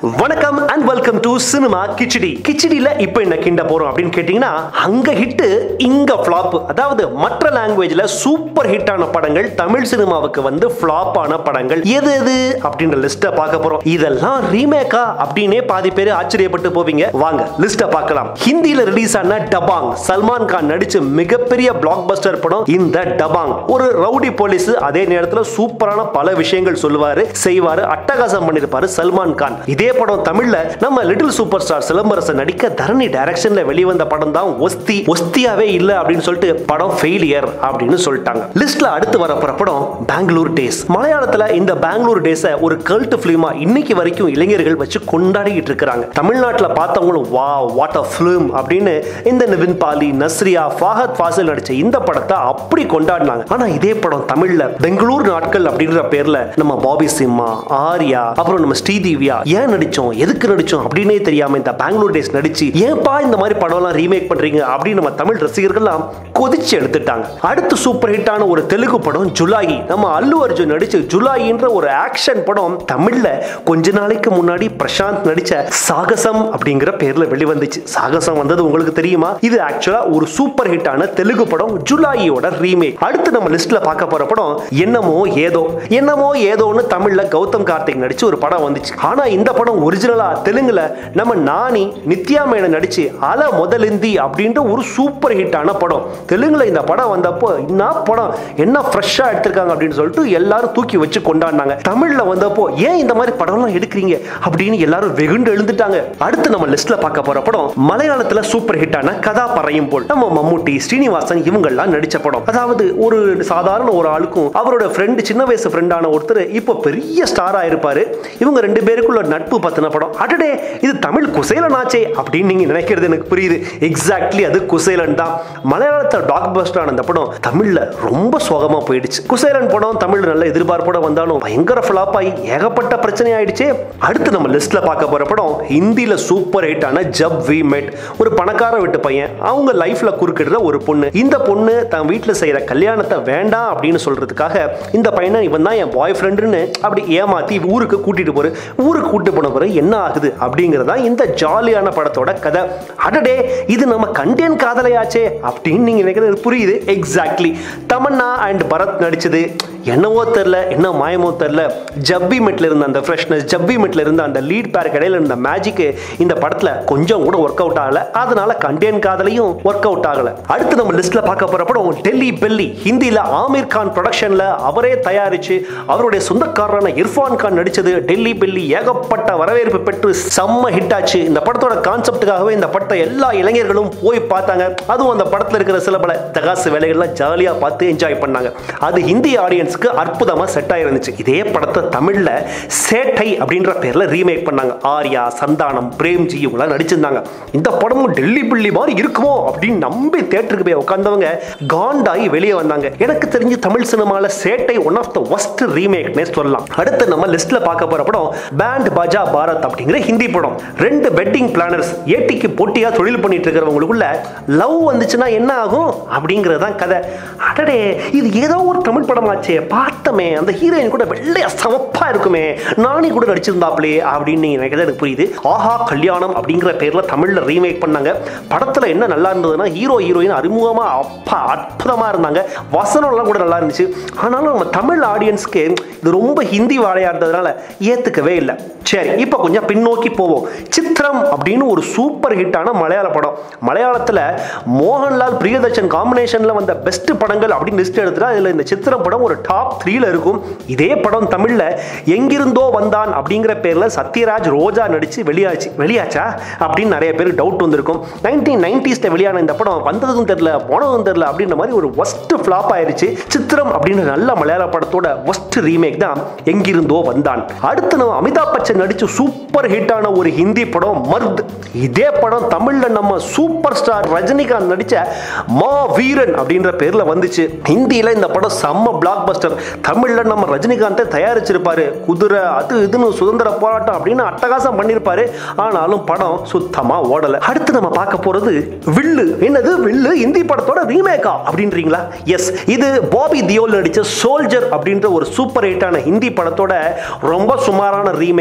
வணக்கம் and welcome to cinema Kichdi கிச்சடியில இப்போ என்ன கிண்ட போறோம் அப்படின்னு கேட்டீங்கன்னா அங்க ஹிட் இங்க ஃபிளாப் அதாவது மற்ற லாங்குவேஜ்ல சூப்பர் ஹிட்டான படங்கள் தமிழ் சினிமாவுக்கு வந்து ஃபிளாப் ஆன படங்கள் எது எது அப்படின்ற லிஸ்ட்டை பார்க்க போறோம் இதெல்லாம் ரீமேக்கா அப்படின்னே பாதி பேர் ஆச்சரியப்பட்டு போவீங்க வாங்க லிஸ்ட்டை பார்க்கலாம் ஹிந்தியில ரிலீஸ் ஆன டபாங் சல்மான் கான் நடிச்ச மிகப்பெரிய பிளாக் பஸ்டர் படம் இந்த டபாங் ஒரு ரவுடி போலீஸ் அதே நேரத்தில் சூப்பரான பல விஷயங்கள் சொல்லுவாரு செய்வாரு அட்டகாசம் பண்ணிருப்பாரு சல்மான் கான் இதே படம் தமிழ்ல நம்ம லிட்டில் சூப்பர் ஸ்டார் சிலம்பரசன் நடிக்க தரணி டைரக்ஷன்ல வெளிவந்த படம் தான் ஒஸ்தி ஒஸ்தியாவே இல்ல அப்படின்னு சொல்லிட்டு படம் ஃபெயிலியர் அப்படின்னு சொல்லிட்டாங்க லிஸ்ட்ல அடுத்து வரப்போற படம் பெங்களூர் டேஸ் மலையாளத்துல இந்த பெங்களூர் டேஸ ஒரு கல்ட் பிலிமா இன்னைக்கு வரைக்கும் இளைஞர்கள் வச்சு கொண்டாடிட்டு இருக்காங்க தமிழ்நாட்டுல பார்த்தவங்களும் வா வாட் அ ஃபிலிம் அப்படின்னு இந்த நிவின் பாலி நஸ்ரியா ஃபாஹத் ஃபாசில் நடிச்ச இந்த படத்தை அப்படி கொண்டாடினாங்க ஆனா இதே படம் தமிழ்ல பெங்களூர் நாட்கள் அப்படின்ற பேர்ல நம்ம பாபி சிம்மா ஆர்யா அப்புறம் நம்ம ஸ்ரீதிவ்யா ஏன் நடிச்சோம் எதுக்கு நடிச்சோம் அப்படின்னே தெரியாம இந்த பெங்களூர் டேஸ் நடிச்சு ஏன்பா இந்த மாதிரி படம்லாம் ரீமேக் பண்றீங்க அப்படின்னு நம்ம தமிழ் ரசிகர்கள்லாம் கொதிச்சு எடுத்துட்டாங்க அடுத்து சூப்பர் ஹிட்டான ஒரு தெலுங்கு படம் ஜுலாயி நம்ம அல்லு அர்ஜுன் நடிச்ச ஜுலாயின்ற ஒரு ஆக்ஷன் படம் தமிழ்ல கொஞ்ச நாளைக்கு முன்னாடி பிரசாந்த் நடிச்ச சாகசம் அப்படிங்கிற பேர்ல வெளிவந்துச்சு சாகசம் வந்தது உங்களுக்கு தெரியுமா இது ஆக்சுவலா ஒரு சூப்பர் ஹிட்டான தெலுங்கு படம் ஜுலாயியோட ரீமேக் அடுத்து நம்ம லிஸ்ட்ல பார்க்க போற படம் என்னமோ ஏதோ என்னமோ ஏதோன்னு தமிழ்ல கௌதம் கார்த்திக் நடிச்சு ஒரு படம் வந்துச்சு ஆனா இந்த படம் ஒரிஜினலா தெலுங்குல நம்ம நானி நித்யா மேனன் நடிச்சு அல முதலிந்தி அப்படின்ற ஒரு சூப்பர் ஹிட்டான படம் தெலுங்குல இந்த படம் வந்தப்போ என்ன படம் என்ன ஃப்ரெஷ்ஷா எடுத்திருக்காங்க அப்படின்னு சொல்லிட்டு எல்லாரும் தூக்கி வச்சு கொண்டாடினாங்க தமிழ்ல வந்தப்போ ஏன் இந்த மாதிரி படம்லாம் எடுக்கிறீங்க அப்படின்னு எல்லாரும் வெகுண்டு எழுந்துட்டாங்க அடுத்து நம்ம லிஸ்ட்ல பார்க்க போற படம் மலையாளத்துல சூப்பர் ஹிட்டான கதா பறையும் போல் நம்ம மம்முட்டி ஸ்ரீனிவாசன் இவங்கெல்லாம் நடிச்ச படம் அதாவது ஒரு சாதாரண ஒரு ஆளுக்கும் அவரோட ஃப்ரெண்டு சின்ன வயசு ஃப்ரெண்டான ஒருத்தர் இப்போ பெரிய ஸ்டாரா இருப்பாரு இவங்க ரெண்டு பேருக்குள்ள நட்பு பத்தின படம் அடடே இது தமிழ் குசேலனாச்சே அப்படின்னு நீங்க நினைக்கிறது எனக்கு புரியுது எக்ஸாக்ட்லி அது குசேலன் தான் மலையாளத்தில் டாக் பஸ்டரான அந்த படம் தமிழ்ல ரொம்ப சோகமா போயிடுச்சு குசேலன் படம் தமிழ் நல்ல எதிர்பார்ப்போட வந்தாலும் பயங்கர ஃபிளாப் ஆகி ஏகப்பட்ட பிரச்சனை ஆயிடுச்சு அடுத்து நம்ம லிஸ்ட்ல பார்க்க போற படம் ஹிந்தியில சூப்பர் ஹிட்டான ஜப் வி மெட் ஒரு பணக்கார வீட்டு பையன் அவங்க லைஃப்ல குறுக்கிடுற ஒரு பொண்ணு இந்த பொண்ணு தன் வீட்டில் செய்யற கல்யாணத்தை வேண்டாம் அப்படின்னு சொல்றதுக்காக இந்த பையனை இவன் தான் என் பாய் ஃப்ரெண்டுன்னு அப்படி ஏமாத்தி ஊருக்கு கூட்டிட்டு போற ஊருக்கு கூட்டிட்டு போன பிறகு என்ன ஆகுது அப்படிங்கறதா இந்த ஜாலியான படத்தோட கதை அடடே இது நம்ம கண்டேன் காதலையாச்சே அப்படின்னு நீங்க நினைக்கிறது புரியுது எக்ஸாக்ட்லி தமன்னா அண்ட் பரத் நடிச்சது என்னவோ தெரில என்ன மாயமோ தெரில ஜப்பி மெட்ல இருந்த அந்த ஃப்ரெஷ்னஸ் ஜப்பி மெட்ல இருந்த அந்த லீட் பேர் கடையில் இருந்த மேஜிக்கு இந்த படத்துல கொஞ்சம் கூட ஒர்க் அவுட் ஆகல அதனால கண்டேன் காதலையும் ஒர்க் அவுட் ஆகல அடுத்து நம்ம லிஸ்ட்ல பார்க்க போற படம் டெல்லி பெல்லி ஹிந்தியில ஆமீர் கான் ப்ரொடக்ஷன்ல அவரே தயாரிச்சு அவருடைய சொந்தக்காரரான இர்ஃபான் கான் நடிச்சது டெல்லி பெல்லி ஏகப்பட்ட வரவேற்பு பெற்று செம்ம ஹிட் ஆச்சு இந்த படத்தோட கான்செப்டுக்காகவே இந்த படத்தை எல்லா இளைஞர்களும் போய் பார்த்தாங்க அதுவும் அந்த படத்துல இருக்கிற சில பல தகாசு வேலைகள்லாம் ஜாலியா பார்த்து என்ஜாய் பண்ணாங்க அது ஹிந்தி ஆடியன்ஸ் ஆடியன்ஸ்க்கு அற்புதமா செட் ஆயிருந்துச்சு இதே படத்தை தமிழ்ல சேட்டை அப்படின்ற பேர்ல ரீமேக் பண்ணாங்க ஆர்யா சந்தானம் பிரேம்ஜி இவங்களாம் நடிச்சிருந்தாங்க இந்த படமும் டெல்லி பில்லி மாதிரி இருக்குமோ அப்படின்னு நம்பி தேட்டருக்கு போய் உட்காந்தவங்க காண்டாகி வெளியே வந்தாங்க எனக்கு தெரிஞ்சு தமிழ் சினிமால Settai one of the worst ரீமேக்னே சொல்லலாம் அடுத்து நம்ம லிஸ்ட்ல பார்க்க போற படம் பேண்ட் பாஜா பாரத் அப்படிங்கிற ஹிந்தி படம் ரெண்டு வெட்டிங் பிளானர்ஸ் ஏட்டிக்கு போட்டியா தொழில் பண்ணிட்டு இருக்கிறவங்களுக்குள்ள லவ் வந்துச்சுன்னா என்ன ஆகும் அப்படிங்கறதான் கதை அடடே இது ஏதோ ஒரு தமிழ் படமாச்சே பார்த்தமே அந்த ஹீரோயின் கூட வெள்ளையா சமப்பா இருக்குமே நானி கூட நடிச்சிருந்தாப்லே அப்படின்னு நீங்க நினைக்கிறது எனக்கு புரியுது ஆஹா கல்யாணம் அப்படிங்கிற பேர்ல தமிழ்ல ரீமேக் பண்ணாங்க படத்துல என்ன நல்லா இருந்ததுன்னா ஹீரோ ஹீரோயின் அறிமுகமா அப்பா அற்புதமா இருந்தாங்க வசனம்லாம் கூட நல்லா இருந்துச்சு ஆனாலும் நம்ம தமிழ் ஆடியன்ஸ்க்கு இது ரொம்ப ஹிந்தி வாழையா இருந்ததுனால ஏத்துக்கவே இல்லை சரி இப்போ கொஞ்சம் பின்னோக்கி போவோம் சித்திரம் அப்படின்னு ஒரு சூப்பர் ஹிட்டான மலையாள படம் மலையாளத்தில் மோகன்லால் பிரியதர்ஷன் காம்பினேஷனில் வந்த பெஸ்ட் படங்கள் அப்படின்னு லிஸ்ட் எடுத்துட்டா இதில் இந்த சித்திரம் படம் ஒரு டாப் த்ரீல இருக்கும் இதே படம் தமிழில் எங்கிருந்தோ வந்தான் அப்படிங்கிற பேரில் சத்யராஜ் ரோஜா நடித்து வெளியாச்சு வெளியாச்சா அப்படின்னு நிறைய பேருக்கு டவுட் வந்திருக்கும் நைன்டீன் நைன்டிஸில் வெளியான இந்த படம் வந்ததும் தெரில போனதும் தெரில அப்படின்ற மாதிரி ஒரு ஒஸ்ட் ஃப்ளாப் ஆயிருச்சு சித்திரம் அப்படின்ற நல்ல மலையாள படத்தோட ஒஸ்ட் ரீமேக் தான் எங்கிருந்தோ வந்தான் அடுத்து நம்ம அமிதாப் பச்சன் நடிச்ச சூப்பர் ஹிட்டான ஒரு ஹிந்தி படம் மர்த் இதே படம் தமிழ்ல நம்ம சூப்பர் ஸ்டார் ரஜினிகாந்த் நடிச்ச மா வீரன் அப்படின்ற பேர்ல வந்துச்சு ஹிந்தியில இந்த படம் செம்ம பிளாக் பஸ்டர் தமிழ்ல நம்ம ரஜினிகாந்தை தயாரிச்சிருப்பாரு குதிரை அது இதுன்னு சுதந்திர போராட்டம் அப்படின்னு அட்டகாசம் பண்ணியிருப்பாரு ஆனாலும் படம் சுத்தமா ஓடல அடுத்து நம்ம பார்க்க போறது வில்லு என்னது வில்லு ஹிந்தி படத்தோட ரீமேக்கா அப்படின்றீங்களா எஸ் இது பாபி தியோல் நடிச்ச சோல்ஜர் அப்படின்ற ஒரு சூப்பர் ஹிட்டான ஹிந்தி படத்தோட ரொம்ப சுமாரான ரீமேக் தான் நம்ம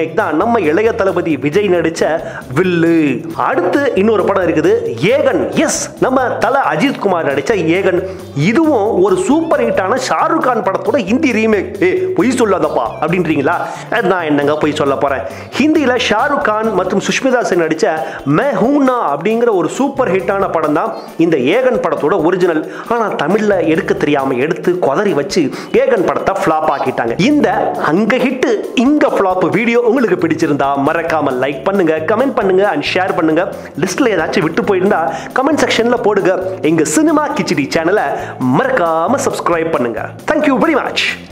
நம்ம இளைய தளபதி விஜய் நடிச்ச வில்லு அடுத்து இன்னொரு படம் இருக்குது ஏகன் எஸ் நம்ம தல அஜித் குமார் நடிச்ச ஏகன் இதுவும் ஒரு சூப்பர் ஹிட்டான ஷாருக் கான் படத்தோட ஹிந்தி ரீமேக் ஏ பொய் சொல்லாதப்பா அப்படின்றீங்களா அது நான் என்னங்க பொய் சொல்ல போறேன் ஹிந்தியில ஷாருக் கான் மற்றும் சுஷ்மிதா சென் நடிச்ச மே ஹூனா அப்படிங்கிற ஒரு சூப்பர் ஹிட்டான படம் தான் இந்த ஏகன் படத்தோட ஒரிஜினல் ஆனா தமிழ்ல எடுக்க தெரியாம எடுத்து கொதறி வச்சு ஏகன் படத்தை ஃபிளாப் ஆக்கிட்டாங்க இந்த அங்க ஹிட் இங்க ஃபிளாப் வீடியோ உங்களுக்கு பிடிச்சிருந்தா மறக்காம லைக் பண்ணுங்க கமெண்ட் பண்ணுங்க அண்ட் ஷேர் பண்ணுங்க லிஸ்ட்ல ஏதாச்சும் விட்டு போயிருந்தா கமெண்ட் செக்ஷன்ல போடுங்க எங்க சினிமா கிச்சடி சேனலை மறக்காம சப்ஸ்கிரைப் பண்ணுங்க தேங்க்யூ வெரி மச்